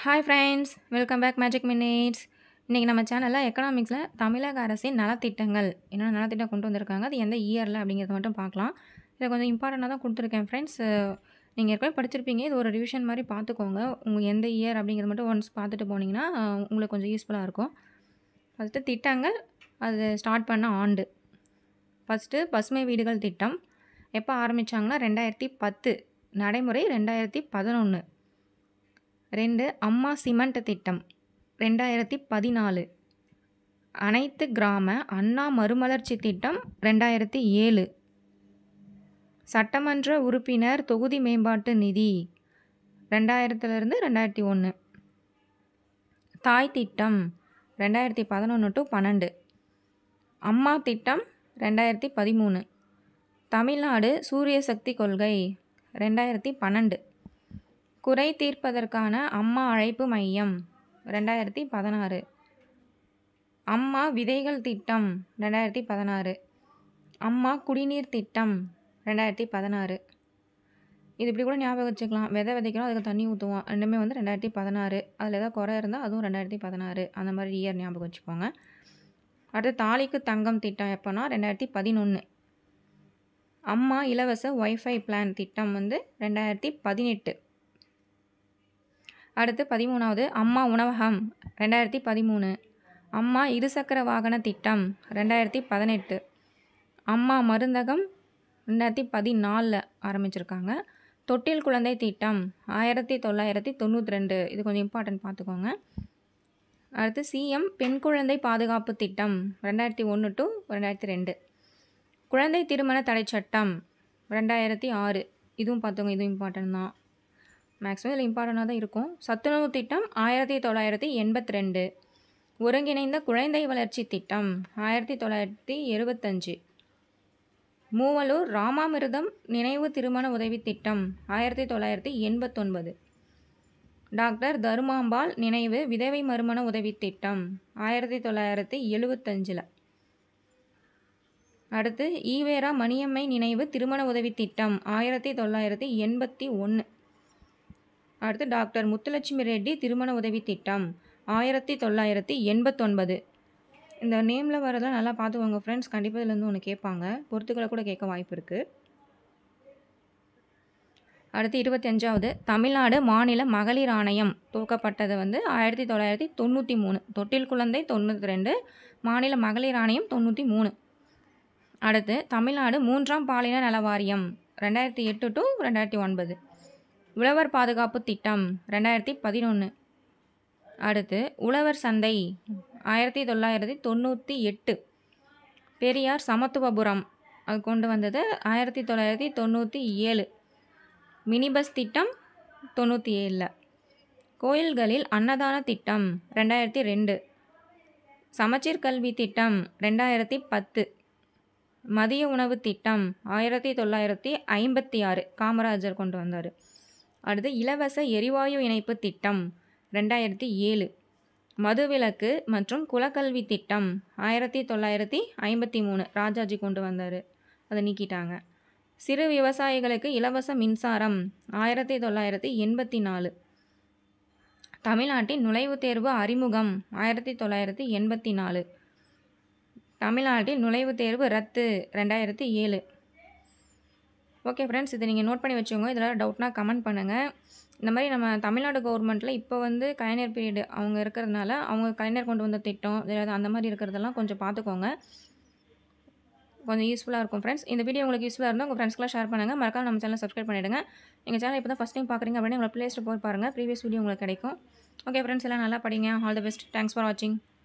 hi friends welcome back magic minutes இன்றைக்கி நம்ம சேனலில் எக்கனாமிக்ஸில் தமிழக அரசின் நலத்திட்டங்கள் என்ன நலத்திட்டம் கொண்டு வந்திருக்காங்க அது எந்த இயரில் அப்படிங்கிறத மட்டும் பார்க்கலாம் இதை கொஞ்சம் இம்பார்ட்டண்ட்டாக தான் கொடுத்துருக்கேன் ஃப்ரெண்ட்ஸ் நீங்கள் ஏற்கனவே படிச்சிருப்பீங்க இது ஒரு ரிவிஷன் மாதிரி பார்த்துக்கோங்க உங்கள் எந்த இயர் அப்படிங்கிறது மட்டும் ஒன்ஸ் பார்த்துட்டு போனீங்கன்னா அஹ், உங்களுக்கு கொஞ்சம் யூஸ்ஃபுல்லாக இருக்கும் ஃபஸ்ட்டு திட்டங்கள் அது ஸ்டார்ட் பண்ண ஆண்டு ஃபஸ்ட்டு பசுமை வீடுகள் திட்டம் எப்போ ஆரம்பித்தாங்கன்னா ரெண்டாயிரத்தி பத்து நடைமுறை ரெண்டாயிரத்தி பதினொன்று ரெண்டு அம்மா சிமெண்ட் திட்டம் ரெண்டாயிரத்தி பதினாலு அனைத்து கிராம அண்ணா மறுமலர்ச்சி திட்டம் ரெண்டாயிரத்தி ஏழு சட்டமன்ற உறுப்பினர் தொகுதி மேம்பாட்டு நிதி ரெண்டாயிரத்துலேருந்து ரெண்டாயிரத்தி ஒன்று தாய் திட்டம் ரெண்டாயிரத்தி பதினொன்று டு பன்னெண்டு அம்மா திட்டம் ரெண்டாயிரத்தி பதிமூணு தமிழ்நாடு சூரிய சக்தி கொள்கை ரெண்டாயிரத்தி பன்னெண்டு குறை தீர்ப்பதற்கான அம்மா அழைப்பு மையம் ரெண்டாயிரத்தி பதினாறு அம்மா விதைகள் திட்டம் ரெண்டாயிரத்தி பதினாறு அம்மா குடிநீர் திட்டம் ரெண்டாயிரத்தி பதினாறு இது இப்படி கூட ஞாபகம் வச்சுக்கலாம் விதை விதைக்கிறோம் அதுக்கு தண்ணி ஊற்றுவோம் ரெண்டுமே வந்து ரெண்டாயிரத்தி பதினாறு அதில் ஏதாவது குறை இருந்தால் அதுவும் ரெண்டாயிரத்தி பதினாறு அந்த மாதிரி இயர் ஞாபகம் வச்சுக்கோங்க அடுத்து தாலிக்கு தங்கம் திட்டம் எப்போனா ரெண்டாயிரத்தி பதினொன்று அம்மா இலவச ஒய்ஃபை பிளான் திட்டம் வந்து ரெண்டாயிரத்தி பதினெட்டு அடுத்து பதிமூணாவது அம்மா உணவகம் ரெண்டாயிரத்தி பதிமூணு அம்மா இருசக்கர வாகன திட்டம் ரெண்டாயிரத்தி பதினெட்டு அம்மா மருந்தகம் ரெண்டாயிரத்தி பதினாலில் ஆரம்பிச்சிருக்காங்க தொட்டில் குழந்தை திட்டம் ஆயிரத்தி தொள்ளாயிரத்தி தொண்ணூற்றி ரெண்டு இது கொஞ்சம் இம்பார்ட்டன்ட் பார்த்துக்கோங்க அடுத்து சிஎம் பெண் குழந்தை பாதுகாப்பு திட்டம் ரெண்டாயிரத்தி ஒன்று டு ரெண்டாயிரத்தி ரெண்டு குழந்தை திருமண தடை சட்டம் ரெண்டாயிரத்தி ஆறு இதுவும் பார்த்தோங்க இதுவும் இம்பார்ட்டன்ட் தான் மேக்ஸிமம் இதில் இம்பார்ட்டண்ட்டாக தான் இருக்கும் சத்துணவு திட்டம் ஆயிரத்தி தொள்ளாயிரத்தி எண்பத்தி ரெண்டு ஒருங்கிணைந்த குழந்தை வளர்ச்சி திட்டம் ஆயிரத்தி தொள்ளாயிரத்தி எழுபத்தஞ்சு மூவலூர் ராமாமிர்தம் நினைவு திருமண உதவி திட்டம் ஆயிரத்தி தொள்ளாயிரத்தி எண்பத்தொன்பது டாக்டர் தருமாம்பாள் நினைவு விதவை மறுமண உதவி திட்டம் ஆயிரத்தி தொள்ளாயிரத்தி எழுபத்தஞ்சில் அடுத்து ஈவேரா மணியம்மை நினைவு திருமண உதவி திட்டம் ஆயிரத்தி தொள்ளாயிரத்தி எண்பத்தி ஒன்று அடுத்து டாக்டர் முத்துலட்சுமி ரெட்டி திருமண உதவி திட்டம் ஆயிரத்தி தொள்ளாயிரத்தி எண்பத்தொன்பது இந்த நேமில் வரதெல்லாம் நல்லா பார்த்துக்கோங்க ஃப்ரெண்ட்ஸ் கண்டிப்பாக இதுலேருந்து ஒன்று கேட்பாங்க பொறுத்துக்களை கூட கேட்க வாய்ப்பு இருக்குது அடுத்து இருபத்தஞ்சாவது தமிழ்நாடு மாநில மகளிர் ஆணையம் துவக்கப்பட்டது வந்து ஆயிரத்தி தொள்ளாயிரத்தி தொண்ணூற்றி மூணு தொட்டில் குழந்தை தொண்ணூற்றி ரெண்டு மாநில மகளிர் ஆணையம் தொண்ணூற்றி மூணு அடுத்து தமிழ்நாடு மூன்றாம் பாலின நல வாரியம் ரெண்டாயிரத்தி எட்டு டு ரெண்டாயிரத்தி ஒன்பது உழவர் பாதுகாப்பு திட்டம் ரெண்டாயிரத்தி பதினொன்று அடுத்து உழவர் சந்தை ஆயிரத்தி தொள்ளாயிரத்தி தொண்ணூற்றி எட்டு பெரியார் சமத்துவபுரம் அது கொண்டு வந்தது ஆயிரத்தி தொள்ளாயிரத்தி தொண்ணூற்றி ஏழு மினி பஸ் திட்டம் தொண்ணூற்றி ஏழில் கோயில்களில் அன்னதான திட்டம் ரெண்டாயிரத்தி ரெண்டு சமச்சீர் கல்வி திட்டம் ரெண்டாயிரத்தி பத்து மதிய உணவு திட்டம் ஆயிரத்தி தொள்ளாயிரத்தி ஐம்பத்தி ஆறு காமராஜர் கொண்டு வந்தார் அடுத்து இலவச எரிவாயு இணைப்பு திட்டம் ரெண்டாயிரத்தி ஏழு மதுவிலக்கு மற்றும் குலக்கல்வி திட்டம் ஆயிரத்தி தொள்ளாயிரத்தி ஐம்பத்தி மூணு ராஜாஜி கொண்டு வந்தார் அதை நீக்கிட்டாங்க சிறு விவசாயிகளுக்கு இலவச மின்சாரம் ஆயிரத்தி தொள்ளாயிரத்தி எண்பத்தி நாலு தமிழ்நாட்டின் நுழைவுத் தேர்வு அறிமுகம் ஆயிரத்தி தொள்ளாயிரத்தி எண்பத்தி நாலு தமிழ்நாட்டில் நுழைவுத் தேர்வு ரத்து ரெண்டாயிரத்தி ஏழு ஓகே ஃப்ரெண்ட்ஸ் இதை நீங்கள் நோட் பண்ணி வச்சுக்கோங்க இதில் டவுட்னா கமெண்ட் பண்ணுங்கள் இந்த மாதிரி நம்ம தமிழ்நாடு கவர்மெண்ட்டில் இப்போ வந்து கலைஞர் பீரியடு அவங்க இருக்கிறதுனால அவங்க கலைஞர் கொண்டு வந்த திட்டம் ஏதாவது அந்த மாதிரி இருக்கிறதெல்லாம் கொஞ்சம் பார்த்துக்கோங்க கொஞ்சம் யூஸ்ஃபுல்லாக இருக்கும் ஃப்ரெண்ட்ஸ் இந்த வீடியோ உங்களுக்கு யூஸ்ஃபுல்லாக இருந்தால் உங்கள் ஃப்ரெண்ட்ஸ்க்குலாம் ஷேர் பண்ணுங்கள் மறக்காம நம்ம சேனல் சப்ஸ்கிரைப் பண்ணிவிடுங்க எங்கள் சேனல் இப்போ தான் ஃபஸ்ட் டைம் பார்க்குறீங்க அப்படின்னா உங்களை ப்ளேஸ்ட்டு போய் பாருங்கள் ப்ரீவியஸ் வீடியோ உங்களுக்கு கிடைக்கும் ஓகே ஃப்ரெண்ட்ஸ் எல்லாம் நல்லா படிங்க all the best thanks for வாட்சிங்